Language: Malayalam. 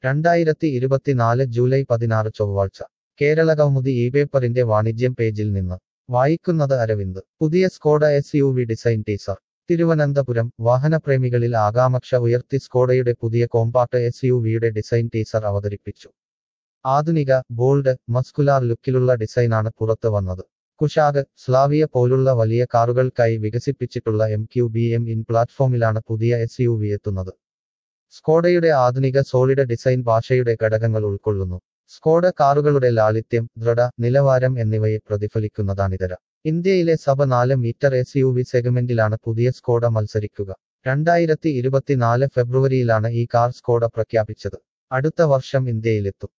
രണ്ടായിരത്തി ഇരുപത്തിനാല് ജൂലൈ പതിനാറ് ചൊവ്വാഴ്ച കേരള കൗമുദി ഈ പേപ്പറിന്റെ വാണിജ്യം പേജിൽ നിന്ന് വായിക്കുന്നത് അരവിന്ദ് പുതിയ Skoda S U V design teaser Thiruvananthapuram വാഹനപ്രേമികളിൽ ആകാംക്ഷ ഉയർത്തി സ്കോഡയുടെ പുതിയ കോമ്പാക്ട് എസ് യു വിയുടെ ഡിസൈൻ ടീസർ അവതരിപ്പിച്ചു ആധുനിക ബോൾഡ് മസ്കുലാർ ലുക്കിലുള്ള ഡിസൈനാണ് പുറത്ത് വന്നത് കുഷാഗ് സ്ലാവിയ പോലുള്ള വലിയ കാറുകൾക്കായി വികസിപ്പിച്ചിട്ടുള്ള M Q B M in പ്ലാറ്റ്ഫോമിലാണ് പുതിയ എസ് യു വി എത്തുന്നത് സ്കോഡയുടെ ആധുനിക സോളിഡ് ഡിസൈൻ ഭാഷയുടെ ഘടകങ്ങൾ ഉൾക്കൊള്ളുന്നു സ്കോഡ കാറുകളുടെ ലാളിത്യം ദൃഢ നിലവാരം എന്നിവയെ പ്രതിഫലിക്കുന്നതാണിതര ഇന്ത്യയിലെ സഭ നാല് മീറ്റർ എസ് യു വി സെഗ്മെന്റിലാണ് പുതിയ സ്കോഡ മത്സരിക്കുക രണ്ടായിരത്തി ഇരുപത്തിനാല് ഫെബ്രുവരിയിലാണ് ഈ കാർ സ്കോഡ പ്രഖ്യാപിച്ചത് അടുത്ത വർഷം ഇന്ത്യയിലെത്തും